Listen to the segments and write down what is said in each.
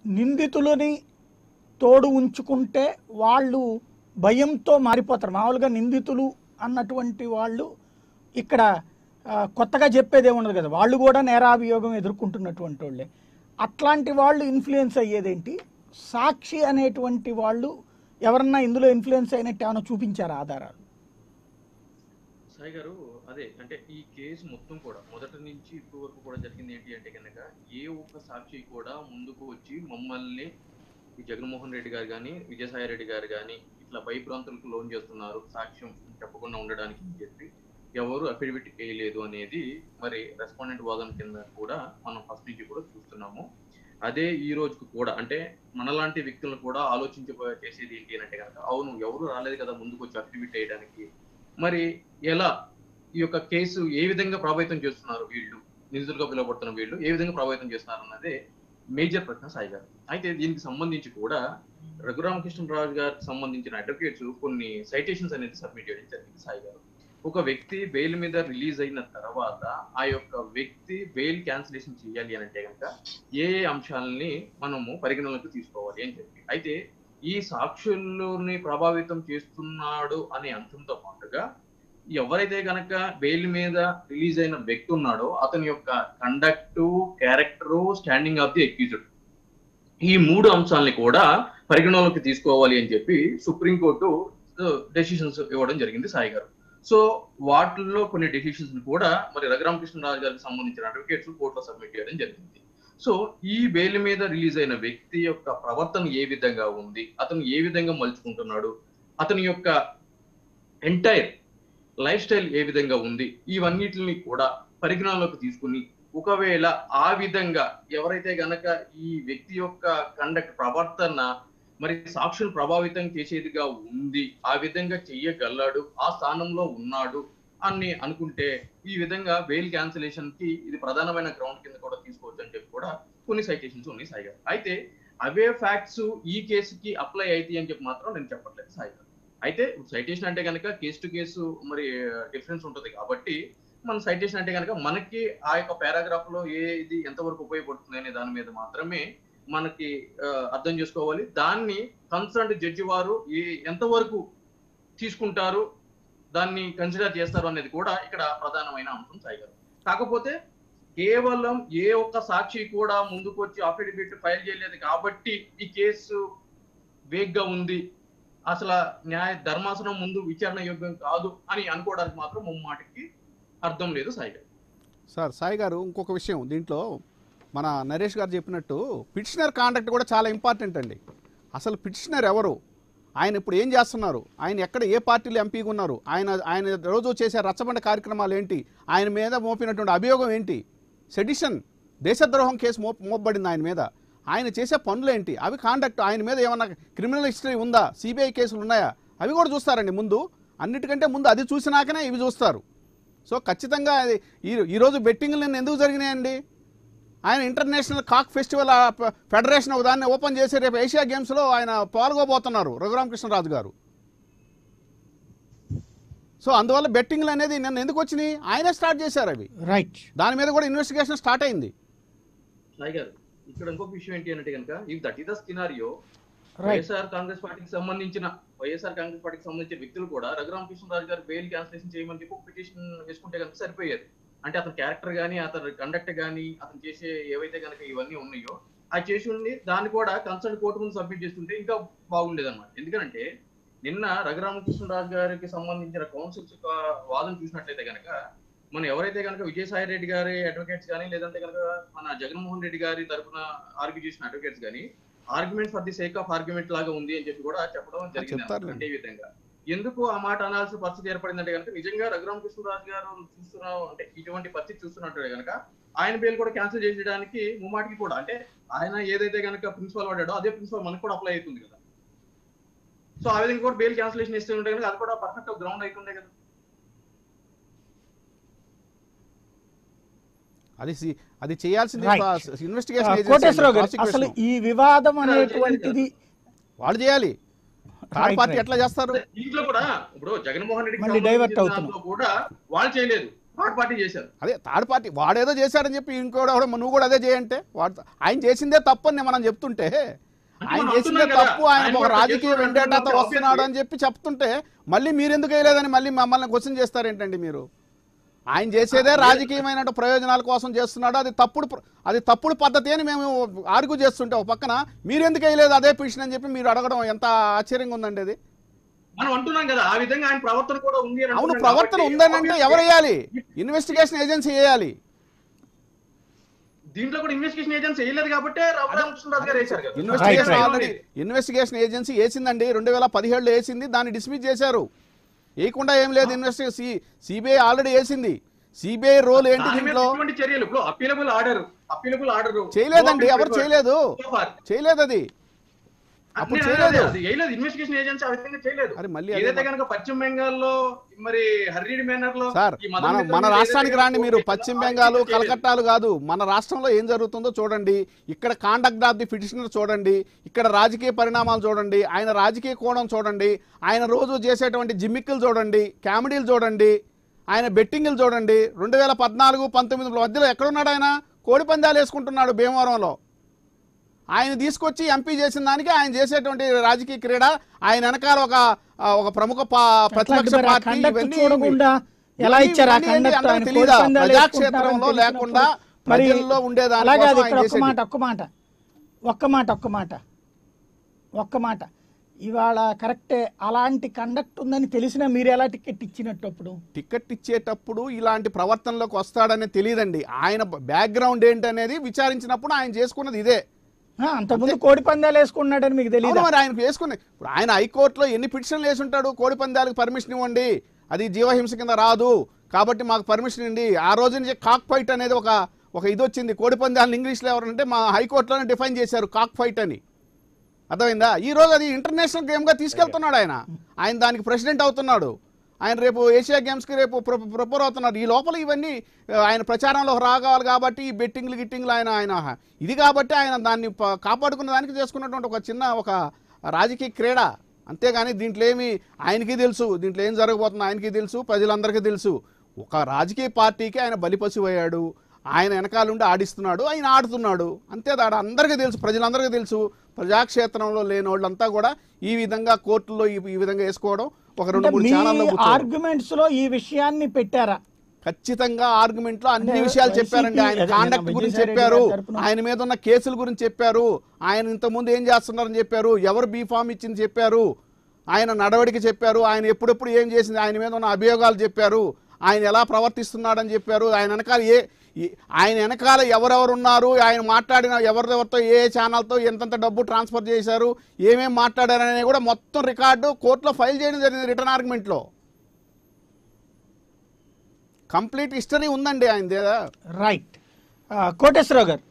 నిందితులని తోడు ఉంచుకుంటే వాళ్ళు భయంతో మారిపోతారు మామూలుగా నిందితులు అన్నటువంటి వాళ్ళు ఇక్కడ ఆ, కొత్తగా చెప్పేది ఏముండదు కదా వాళ్ళు కూడా నేరాభియోగం ఎదుర్కొంటున్నటువంటి వాళ్ళే అట్లాంటి వాళ్ళు ఇన్ఫ్లుయెన్స్ అయ్యేదేంటి సాక్షి అనేటువంటి వాళ్ళు ఎవరన్నా ఇందులో ఇన్ఫ్లుయెన్స్ అయినట్టు ఏమైనా చూపించారా ఆధారాలు సాయి గారు అదే అంటే ఈ కేసు మొత్తం కూడా మొదటి నుంచి ఇప్పుడు వరకు కూడా జరిగింది ఏంటి అంటే కనుక ఏ ఒక్క సాక్షి కూడా ముందుకు వచ్చి మమ్మల్ని ఈ జగన్మోహన్ రెడ్డి గారు కానీ విజయసాయి రెడ్డి గారు కానీ ఇట్లా భయభ్రాంతులకు లోన్ చేస్తున్నారు సాక్ష్యం చెప్పకుండా ఉండడానికి అని చెప్పి ఎవరు అఫిడవిట్ వేయలేదు అనేది మరి రెస్పాండెంట్ వాదన కింద కూడా మనం ఫస్ట్ నుంచి కూడా చూస్తున్నాము అదే ఈ రోజుకు కూడా అంటే మనలాంటి వ్యక్తులను కూడా ఆలోచించ చేసేది ఏంటి అంటే కనుక అవును ఎవరు రాలేదు కదా ముందుకు వచ్చి అఫిడవిట్ వేయడానికి మరి ఎలా ఈ యొక్క కేసు ఏ విధంగా ప్రభావితం చేస్తున్నారు వీళ్ళు నిందితులుగా పిలువబడుతున్న వీళ్ళు ఏ విధంగా ప్రభావితం చేస్తున్నారు అన్నదే మేజర్ ప్రశ్న సాయి గారు అయితే దీనికి సంబంధించి కూడా రఘురామకృష్ణరాజు గారికి సంబంధించిన అడ్వకేట్స్ కొన్ని సైటేషన్స్ అనేది సబ్మిట్ చేయడం జరిగింది సాయి గారు ఒక వ్యక్తి బెయిల్ మీద రిలీజ్ అయిన తర్వాత ఆ యొక్క వ్యక్తి బెయిల్ క్యాన్సిలేషన్ చేయాలి అని అంటే కనుక ఏ ఏ అంశాలని మనము పరిగణలోకి తీసుకోవాలి అని చెప్పి అయితే ఈ సాక్షుల్ని ప్రభావితం చేస్తున్నాడు అనే అంశంతో పాటుగా ఎవరైతే గనక బెయిల్ మీద రిలీజ్ అయిన వ్యక్తి ఉన్నాడో అతని యొక్క conduct character standing of the accused ఈ మూడు అంశాలని కూడా పరిగణలోకి తీసుకోవాలి అని చెప్పి సుప్రీంకోర్టు డెసిషన్స్ ఇవ్వడం జరిగింది సాయి గారు సో వాటిల్లో కొన్ని డెసిషన్స్ కూడా మరి రఘురామకృష్ణరాజు గారికి సంబంధించిన అడ్వకేట్స్ కోర్టులో సబ్మిట్ చేయడం జరిగింది సో ఈ బెయిల్ మీద రిలీజ్ అయిన వ్యక్తి యొక్క ప్రవర్తన ఏ విధంగా ఉంది అతను ఏ విధంగా మలుచుకుంటున్నాడు అతని యొక్క ఎంటైర్ లైఫ్ స్టైల్ ఏ విధంగా ఉంది ఇవన్నిటిని కూడా పరిగణనలోకి తీసుకుని ఒకవేళ ఆ విధంగా ఎవరైతే గనక ఈ వ్యక్తి యొక్క కండక్ట్ ప్రవర్తన మరి సాక్షులు ప్రభావితం చేసేదిగా ఉంది ఆ విధంగా చెయ్యగలడు ఆ స్థానంలో ఉన్నాడు అని అనుకుంటే ఈ విధంగా బెయిల్ క్యాన్సిలేషన్ కి ఇది ప్రధానమైన గ్రౌండ్ కింద కూడా తీసుకోవచ్చు అని చెప్పి కూడా కొన్ని సైటేషన్స్ ఉన్నాయి సాయి గారు అయితే అవే ఫ్యాక్ట్స్ ఈ కేసుకి అప్లై అవుతాయి అని చెప్పి మాత్రం నేను చెప్పట్లేదు సాయి గారు అయితే సైటేషన్ అంటే కనుక కేసు టు కేసు మరి డిఫరెన్స్ ఉంటుంది కాబట్టి మన సైటేషన్ అంటే కనుక మనకి ఆ యొక్క పారాగ్రాఫ్ లో ఏ ఇది ఎంతవరకు ఉపయోగపడుతుంది అనే దాని మీద మాత్రమే మనకి ఆ, అర్థం చేసుకోవాలి దాన్ని కన్సర్న్ జడ్జి వారు ఏ ఎంతవరకు తీసుకుంటారు దాన్ని కన్సిడర్ చేస్తారు అనేది కూడా ఇక్కడ ప్రధానమైన అంశం సాయి గారు కాకపోతే కేవలం ఏ ఒక్క సాక్షి కూడా ముందుకు వచ్చి అఫిడవిట్ ఫైల్ చేయలేదు కాబట్టి ఈ కేసు వేగ్గా ఉంది అసలు న్యాయ ధర్మాసనం ముందు విచారణ యోగ్యం కాదు అని అనుకోవడానికి మాత్రం ముమ్మాటికి అర్థం లేదు సాయి గారు సార్ సాయి గారు ఇంకొక విషయం దీంట్లో మన నరేష్ గారు చెప్పినట్టు పిటిషనర్ కాండక్ట్ కూడా చాలా ఇంపార్టెంట్ అండి అసలు పిటిషనర్ ఎవరు ఆయన ఇప్పుడు ఏం చేస్తున్నారు ఆయన ఎక్కడ ఏ పార్టీలో ఎంపీగా ఉన్నారు ఆయన ఆయన రోజు చేసే రచ్చబండ కార్యక్రమాలు ఏంటి ఆయన మీద మోపినటువంటి అభియోగం ఏంటి సెడిషన్ దేశద్రోహం కేసు మో మోపబడింది ఆయన మీద ఆయన చేసే పనులు ఏంటి అవి కాండక్ట్ ఆయన మీద ఏమన్నా క్రిమినల్ హిస్టరీ ఉందా సిబిఐ కేసులు ఉన్నాయా అవి కూడా చూస్తారండి ముందు అన్నిటికంటే ముందు అది చూసినాకనే ఇవి చూస్తారు సో ఖచ్చితంగా అది ఈ ఈరోజు బెట్టింగ్లు నిన్న ఎందుకు జరిగినాయండి ఆయన ఇంటర్నేషనల్ కాక్ ఫెస్టివల్ ఆ ఫ- ఫెడరేషన్ ఒక దాన్ని ఓపెన్ చేసి రేపు ఏషియా గేమ్స్లో ఆయన పాల్గొబోతున్నారు రఘురామకృష్ణరాజు గారు సో అందువల్ల బెట్టింగ్లు అనేది నిన్న ఎందుకు వచ్చినాయి ఆయనే స్టార్ట్ చేశారు అవి రైట్ దాని మీద కూడా ఇన్వెస్టిగేషన్ స్టార్ట్ అయింది సాయి గారు ఇక్కడ ఇంకొక విషయం ఏంటి అంటే కనుక if that is the scenario right YSR Congress పార్టీకి సంబంధించిన వైఎస్ఆర్ కాంగ్రెస్ పార్టీకి సంబంధించిన వ్యక్తులు కూడా రఘురామకృష్ణరాజు గారు బెయిల్ క్యాన్సిలేషన్ చేయమని చెప్పి ఒక పిటిషన్ వేసుకుంటే కనుక సరిపోయేది అంటే అతని క్యారెక్టర్ గానీ అతని కండక్ట్ గానీ అతను చేసే ఏవైతే కనుక ఇవన్నీ ఉన్నాయో అది చేసి ఉండి దాన్ని కూడా కన్సర్న్ కోర్టు ముందు సబ్మిట్ చేస్తుంటే ఇంకా బాగుండేది అనమాట ఎందుకంటే నిన్న రఘురామకృష్ణరాజు గారికి సంబంధించిన కౌన్సిల్స్ యొక్క వాదన చూసినట్లయితే కనుక మనం ఎవరైతే కనుక విజయసాయి రెడ్డి గారి అడ్వకేట్స్ కానీ లేదంటే కనుక మన జగన్మోహన్ రెడ్డి గారి తరఫున ఆర్గ్యూ చేసిన అడ్వకేట్స్ కానీ argument for the sake of argument లాగా ఉంది అని చెప్పి కూడా చెప్పడం జరిగింది చెప్తారులేండి. అంటే ఈ విధంగా ఎందుకు ఆ మాట అనాల్సిన పరిస్థితి ఏర్పడిందంటే కనుక నిజంగా రఘురామకృష్ణరాజు గారు చూస్తున్నాం అంటే ఇటువంటి పరిస్థితి చూస్తున్నట్టు కనుక ఆయన బెయిల్ కూడా క్యాన్సిల్ చేసేయడానికి ముమ్మాటికి కూడా అంటే ఆయన ఏదైతే కనుక ప్రిన్సిపల్ వాడాడో అదే ప్రిన్సిపల్ మనకు కూడా అప్లై అవుతుంది కదా సో ఆ విధంగా కూడా బెయిల్ క్యాన్సిలేషన్ ఇస్తే ఉంటే కనుక అది కూడా పర్ఫెక్ట్ గ్రౌండ్ అవుతుండే కదా అది సి- అది చేయాల్సింది Right. ఇన్వెస్టిగేషన్ కోటేశ్వరరావు గారు అసలు ఈ వివాదం అనేటువంటిది వాళ్ళు చేయాలి థర్డ్ Right, పార్టీ right. ఎట్లా చేస్తారు దీంట్లో కూడా ఇప్పుడు జగన్మోహన్ రెడ్డి మళ్ళీ divert అవుతున్నాం. కూడా వాళ్ళు చేయలేదు థర్డ్ పార్టీ చేశారు అదే థర్డ్ పార్టీ వాడేదో చేశాడని చెప్పి ఇంకోటి ఎవడో నువ్వు కూడా అదే చేయంటే వాడు ఆయన చేసిందే తప్పని మనం చెప్తుంటే ఆయన మనం చేసిందే అంటున్నాం కదా, తప్పు ఆయన ఆయన ఒక కూడా రాజకీయ చేస్తున్నాడు వెండేటాతో అంటే వస్తున్నాడు obviously- అని చెప్పి చెప్తుంటే మళ్ళీ మీరు ఎందుకు వేయలేదని మళ్ళీ మమ్మల్ని క్వశ్చన్ చేస్తారేంటండి మీరు ఆయన చేసేదే రాజకీయమైన ప్రయోజనాల కోసం చేస్తున్నాడు అది తప్పుడు ప్ర- అది తప్పుడు పద్ధతి అని మేము ఆర్గ్యూ చేస్తుంటే ఒక పక్కన మీరు ఎందుకు వేయలేదు అదే పిటిషన్ అని చెప్పి మీరు అడగడం ఎంత ఆశ్చర్యంగా ఉందండి అది మనం అంటున్నాం కదా ఆ విధంగా ఆయన ప్రవర్తన కూడా ఉంది అని అవును అంటున్నాం ప్రవర్తన కాబట్టి ఉందని అంటే obviously ఎవరు వేయాలి ఇన్వెస్టిగేషన్ ఏజెన్సీ వేయాలి దీంట్లో కూడా ఇన్వెస్టిగేషన్ ఏజెన్సీ వేయలేదు కాబట్టి రామకృష్ణరాజు గారు వేశారు కదా investigation right. Already investigation agency వేసిందండి రెండు వేల పదిహేడులో వేసింది దాన్ని డిస్మిస్ చేశారు వేయకుండా ఏం లేదు ఇన్వెస్టిగేషన్ సిబిఐ ఆల్రెడీ వేసింది సిబిఐ రోల్ ఏంటి దాని మీద దీంట్లో ఎటువంటి చర్యలు ఇప్పుడు అప్పీలబుల్ ఆర్డర్ అప్పీలబుల్ ఆర్డర్ చేయలేదండి ఎవరు చేయలేదు చేయలేదు అది అప్పుడు చేయలేదు. అది చేయలేదు ఇన్వెస్టిగేషన్ ఏజెన్సీ ఆ విధంగా చేయలేదు అరే మళ్ళీ అదే ఏదైతే కనుక పశ్చిమ బెంగాల్లో మరి హర్రీడ్ మేనర్ లో సార్ ఈ మదన్ మన మిత్రులు మన ఏదైతే రాష్ట్రానికి కనుక రాండి మీరు కోర్టు పశ్చిమ చేసిందో, బెంగాల్ ఆ విధంగా చేయలేదు. కలకట్టాలు కాదు మన రాష్ట్రంలో ఏం జరుగుతుందో చూడండి ఇక్కడ కాండక్ట్ ఆఫ్ ది పిటిషనర్ చూడండి ఇక్కడ రాజకీయ పరిణామాలు చూడండి ఆయన రాజకీయ కోణం చూడండి ఆయన రోజు చేసేటువంటి జిమ్మిక్కులు చూడండి కామెడీలు చూడండి ఆయన బెట్టింగ్లు చూడండి రెండు వేల పద్నాలుగు పంతొమ్మిది మధ్యలో ఎక్కడున్నాడు ఆయన కోడి పందాలు వేసుకుంటున్నాడు భీమవరంలో ఆయన తీసుకొచ్చి ఎంపీ చేసిన దానికి ఆయన చేసేటువంటి రాజకీయ క్రీడ ఆయన వెనకాల ఒక ఆ, ఒక ప్రముఖ పా- ప్రతిపక్ష మరి ఆ పార్టీ conduct ఇవన్నీ చూడకుండా ఎలా ఇవన్నీ- ఇచ్చారు ఆ ఇవన్నీ ఏంటి? conduct? అందరికీ ఆయన తెలీదా? కోడి పందాలు ప్రజాక్షేత్రంలో వేసుకుంటారని లేకుండా తెలిసినప్పుడు మరి ప్రజల్లో ఉండేదాని అలాగే కోసం అది ఆయన ఇక్కడ ఒక్క చేసేది. మాట ఒక్క మాట ఒక్క మాట ఒక్క మాట ఒక్క మాట ఇవాళ కరెక్టే అలాంటి కండక్ట్ ఉందని తెలిసినా మీరు ఎలా టికెట్ ఇచ్చినట్టు అప్పుడు టికెట్ ఇచ్చేటప్పుడు ఇలాంటి ప్రవర్తనలోకి వస్తాడని తెలియదండి ఆయన బ్యాక్గ్రౌండ్ ఏంటనేది విచారించినప్పుడు ఆయన చేసుకున్నది ఇదే ఆ, అంతకుముందు కోడి పందాలు వేసుకున్నాడని మీకు తెలియదు అవును మరి ఆయనకు వేసుకుని ఇప్పుడు ఆయన హైకోర్టులో ఎన్ని పిటిషన్లు వేసి ఉంటాడు కోడి పందాలకు పర్మిషన్ ఇవ్వండి అది జీవహింస కింద రాదు కాబట్టి మాకు పర్మిషన్ ఇవ్వండి ఆ రోజు నుంచి కాక్ ఫైట్ అనేది ఒక ఒక ఇది వచ్చింది కోడి పందాలను ఇంగ్లీష్లో ఎవరంటే మా హైకోర్టులోనే డిఫైన్ చేశారు కాక్ ఫైట్ అని అర్థమైందా ఈ రోజు అది ఇంటర్నేషనల్ గేమ్గా తీసుకెళ్తున్నాడు ఆయన ఆయన దానికి ప్రెసిడెంట్ అవుతున్నాడు ఆయన రేపు ఏషియా గేమ్స్కి రేపు ప్ర- ప్రిపేర్ అవుతున్నారు ఈ లోపల ఇవన్నీ ఆ, ఆయన ప్రచారంలో రాగాలి కాబట్టి ఈ బెట్టింగ్లు గిట్టింగ్లు ఆయన ఆయన ఇది కాబట్టి ఆయన దాన్ని ప- కాపాడుకున్న దానికి చేసుకున్నటువంటి ఒక చిన్న ఒక రాజకీయ క్రీడ అంతేగాని దీంట్లో ఏమి ఆయనకి తెలుసు దీంట్లో ఏం జరగబోతుందో ఆయనకి తెలుసు ప్రజలందరికీ తెలుసు ఒక రాజకీయ పార్టీకి ఆయన బలిపశువు అయ్యాడు ఆయన వెనకాలండి ఆడిస్తున్నాడు ఆయన ఆడుతున్నాడు అంతే దాడ అందరికీ తెలుసు ప్రజలందరికీ తెలుసు ప్రజాక్షేత్రంలో లేని వాళ్ళంతా కూడా ఈ విధంగా కోర్టుల్లో ఈ ఈ విధంగా వేసుకోవడం ఒక రెండు అంటే మూడు మీ ఛానల్లో కూర్చోవడం. ఆర్గ్యుమెంట్స్ లో ఈ విషయాన్ని పెట్టారా ఖచ్చితంగా ఆర్గ్యుమెంట్ లో అన్ని అంటే విషయాలు వైసీపీ చెప్పారండి ఆయన అదే కాండక్ట్ నిన్న గురించి విజయసాయి రెడ్డి చెప్పారు గారి తరపున- ఆయన మీద ఉన్న కేసుల గురించి చెప్పారు ఆయన ఇంతకుముందు ఏం చేస్తున్నారని చెప్పారు ఎవరు బీఫామ్ ఇచ్చింది చెప్పారు ఆయన నడవడిక చెప్పారు ఆయన ఎప్పుడెప్పుడు ఏం చేసింది ఆయన మీద ఉన్న అభియోగాలు చెప్పారు ఆయన ఎలా ప్రవర్తిస్తున్నాడని చెప్పారు ఆయన వెనకాల ఏ ఈ- ఆయన వెనకాల ఎవరెవరు ఉన్నారు ఆయన మాట్లాడిన ఎవరిదెవరితో ఏ ఛానల్తో ఎంతెంత డబ్బు ట్రాన్స్ఫర్ చేశారు ఏమేం మాట్లాడారనే కూడా మొత్తం రికార్డు కోర్టులో ఫైల్ చేయడం జరిగింది రిటర్న్ ఆర్గ్యుమెంట్లో కంప్లీట్ హిస్టరీ ఉందండి ఆయన దగ్గర రైట్ ఆ, కోటేశ్వరరావు గారు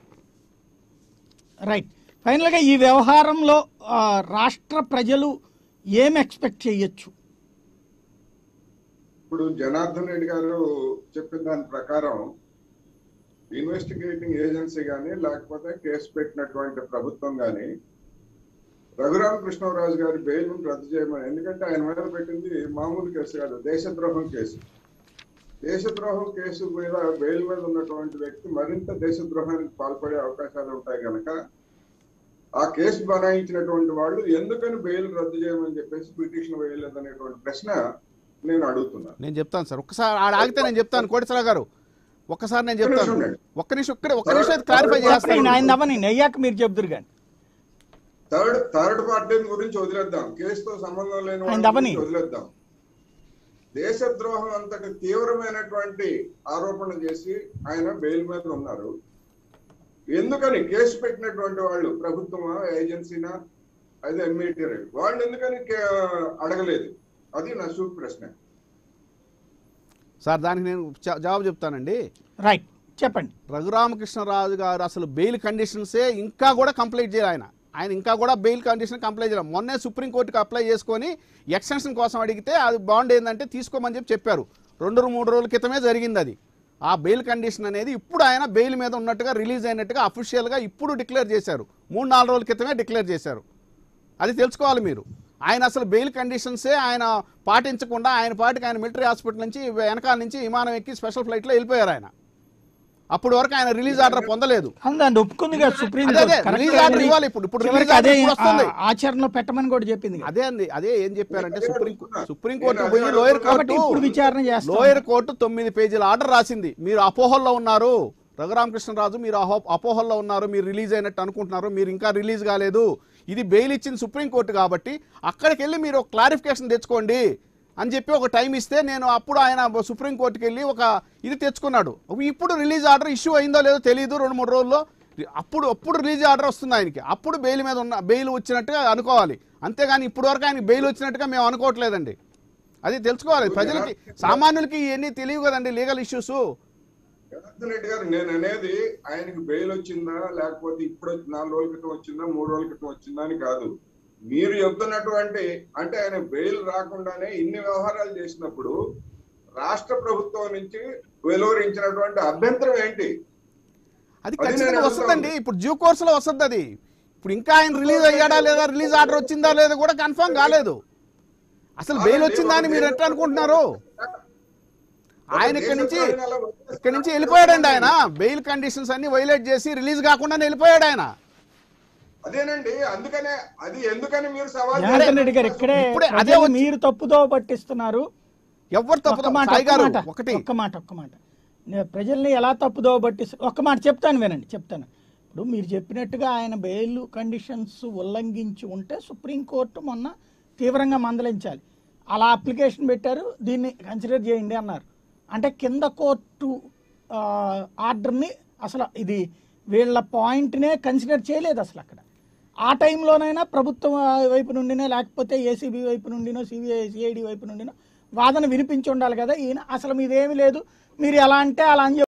రైట్ ఫైనల్గా ఈ వ్యవహారంలో ఆ, రాష్ట్ర ప్రజలు ఏం ఎక్స్పెక్ట్ చేయొచ్చు ఇప్పుడు జనార్దన్ రెడ్డి గారు చెప్పిన దాని ప్రకారం ఇన్వెస్టిగేటింగ్ ఏజెన్సీ కానీ లేకపోతే కేసు పెట్టినటువంటి ప్రభుత్వం కానీ రఘురామ కృష్ణరాజు గారి బెయిల్ రద్దు చేయమని ఎందుకంటే ఆయన మీద పెట్టింది మామూలు కేసు కాదు దేశద్రోహం కేసు దేశద్రోహం కేసు మీద బెయిల్ మీద ఉన్నటువంటి వ్యక్తి మరింత దేశద్రోహానికి పాల్పడే అవకాశాలు ఉంటాయి కనుక ఆ కేసు బనాయించినటువంటి వాళ్ళు ఎందుకని బెయిల్ రద్దు చేయమని చెప్పేసి పిటిషన్ వేయలేదనేటువంటి ప్రశ్న నేను అడుగుతున్నాను నేను చెప్తాను సార్ ఒక్కసారి ఆడ ఆగితే నేను చెప్తాను కోటేశ్వరరావు గారు ఒక్కసారి నేను ఒక్క నిమిషం చెప్తాను ఉండండి. ఒక్క నిమిషం ఇక్కడ ఒక్క నిమిషం క్లారిఫై చెప్పండి చేస్తాను ఆయన అవ్వనండి అయ్యాక మీరు చెప్దురు కానీ థర్డ్ థర్డ్ పార్టీ గురించి వదిలేద్దాం కేసుతో సంబంధం లేని వాళ్ళ ఆయన అవని. గురించి వదిలేద్దాం దేశద్రోహం అంతటి తీవ్రమైనటువంటి ఆరోపణ చేసి ఆయన బెయిల్ మీద ఉన్నారు ఎందుకని కేసు పెట్టినటువంటి వాళ్ళు ప్రభుత్వమా ఏజెన్సీనా అది ఎమ్మిటరీ వాళ్ళు ఎందుకని కే- అడగలేదు అది నా సూట్ ప్రశ్న సార్ దానికి నేను జ- జవాబు చెప్తానండి రైట్ చెప్పండి రఘురామకృష్ణరాజు గారు అసలు బెయిల్ కండిషన్సే ఇంకా కూడా కంప్లీట్ చేయాలి ఆయన ఆయన ఇంకా కూడా బెయిల్ కండిషన్ కంప్లైంట్ చేయాలి మొన్నే సుప్రీంకోర్టుకి అప్లై చేసుకొని ఎక్స్టెన్షన్ కోసం అడిగితే అది బాండ్ ఏంటంటే తీసుకోమని చెప్పి చెప్పారు రెండు మూడు రోజుల క్రితమే జరిగింది అది ఆ బెయిల్ కండిషన్ అనేది ఇప్పుడు ఆయన బెయిల్ మీద ఉన్నట్టుగా రిలీజ్ అయినట్టుగా అఫీషియల్గా ఇప్పుడు డిక్లేర్ చేశారు మూడు నాలుగు రోజుల క్రితమే డిక్లేర్ చేశారు అది తెలుసుకోవాలి మీరు ఆయన అసలు బెయిల్ కండిషన్సే ఆయన పాటించకుండా ఆయన పాటికి ఆయన మిలిటరీ హాస్పిటల్ నుంచి వెనకాల నుంచి విమానం ఎక్కి స్పెషల్ ఫ్లైట్లో వెళ్ళిపోయారు ఆయన అప్పటి వరకు ఆయన రిలీజ్ ఆర్డర్ పొందలేదు అందండి ఒప్పుకుంది కదా సుప్రీం అదే, అదే, కోర్టు. కరెక్ట్ రిలీజ్ ఆర్డర్ ఇవ్వాలి ఇప్పుడు. ఇప్పుడు చివరికి రిలీజ్ ఆర్డర్ అదే ఇప్పుడు వస్తుంది. ఆ- ఆచరణలో పెట్టమని కూడా చెప్పింది కదా. అదే అండి అదే ఏం చెప్పారంటే నేను సుప్రీం అడుగుతున్నా. సుప్రీం నేను కోర్టు అదే పోయి అడుగుతున్నా. లోయర్ కాబట్టి కోర్టు ఇప్పుడు విచారణ చేస్తాం. లోయర్ కోర్టు తొమ్మిది పేజీల ఆర్డర్ రాసింది మీరు అపోహల్లో ఉన్నారు రఘురామకృష్ణరాజు మీరు అహో అపోహల్లో ఉన్నారు మీరు రిలీజ్ అయినట్టు అనుకుంటున్నారు మీరు ఇంకా రిలీజ్ కాలేదు ఇది బెయిల్ ఇచ్చింది సుప్రీం కోర్టు కాబట్టి అక్కడికి వెళ్ళి మీరు ఒక క్లారిఫికేషన్ తెచ్చుకోండి అని చెప్పి ఒక టైం ఇస్తే నేను అప్పుడు ఆయన సుప్రీం కోర్టుకి వెళ్ళి ఒక ఇది తెచ్చుకున్నాడు ఇప్పుడు రిలీజ్ ఆర్డర్ ఇష్యూ అయిందో లేదో తెలియదు రెండు మూడు రోజుల్లో అప్పుడు అప్పుడు రిలీజ్ ఆర్డర్ వస్తుంది ఆయనకి అప్పుడు బెయిల్ మీద ఉన్న బెయిల్ వచ్చినట్టుగా అనుకోవాలి అంతేగాని ఇప్పుడు వరకు ఆయనకి బెయిల్ వచ్చినట్టుగా మేము అనుకోవట్లేదండి అది తెలుసుకోవాలి ప్రజలకి సామాన్యులకి ఇవన్నీ తెలియవు కదండి లీగల్ ఇష్యూస్ జనార్దన్ రెడ్డి గారు నేను అనేది ఆయనకి బెయిల్ వచ్చిందా లేకపోతే ఇప్పుడు వచ్చి- నాలుగు రోజుల క్రితం వచ్చిందా మూడు రోజుల క్రితం వచ్చిందా అని కాదు మీరు చెప్తున్నటువంటి అంటే ఆయన బెయిల్ రాకుండానే ఇన్ని వ్యవహారాలు చేసినప్పుడు రాష్ట్ర ప్రభుత్వం నుంచి వెలువరించినటువంటి అభ్యంతరం ఏంటి అది అది ఖచ్చితంగా నేను వస్తుందండి ఇప్పుడు డ్యూ కోర్స్ లో వస్తుంది అది ఇప్పుడు ఇంకా ఆయన రిలీజ్ అయ్యాడా లేదా రిలీజ్ ఆర్డర్ వచ్చిందా లేదా కూడా కన్ఫర్మ్ కాలేదు అసలు బెయిల్ వచ్చిందా అని మీరు ఎట్లా అనుకుంటున్నారు ఆయన ఇక్కడి నుంచి ఇక్కడి నుంచి వెళ్ళిపోయాడండి ఆయన బెయిల్ కండిషన్స్ అన్ని వైలేట్ చేసి రిలీజ్ కాకుండా వెళ్ళిపోయాడు ఆయన అదేనండి అందుకనే అది ఎందుకని మీరు సవాల్ జనార్దన్ రెడ్డి గారు ఇక్కడే ఇప్పుడే అదే ప్రజల్ని వచ్చి- మీరు తప్పుదో పట్టిస్తున్నారు ఎవరు ఒక్క తప్పు మాట సాయి ఒక్క గారు మాట ఒకటి ఒక్క మాట ఒక్క మాట నే- ప్రజల్ని ఎలా తప్పుదో పట్టిస్తారు ఒక్క మాట చెప్తాను వినండి చెప్తాను ఇప్పుడు మీరు చెప్పినట్టుగా ఆయన బెయిల్ కండిషన్స్ ఉల్లంఘించి ఉంటే సుప్రీంకోర్టు మొన్న తీవ్రంగా మందలించాలి అలా అప్లికేషన్ పెట్టారు దీన్ని కన్సిడర్ చేయండి అన్నారు అంటే కింద కోర్టు ఆ, ఆర్డర్ని అసలు ఇది వీళ్ళ పాయింట్నే కన్సిడర్ చేయలేదు అసలు అక్కడ ఆ టైంలోనైనా ప్రభుత్వం వైపు నుండినే లేకపోతే ఏసీబీ వైపు నుండినో సిబిఐ సిఐడి వైపు నుండినో వాదన వినిపించి ఉండాలి కదా ఈయన అసలు మీదేమీ లేదు మీరు ఎలా అంటే అలా అని చెప్పి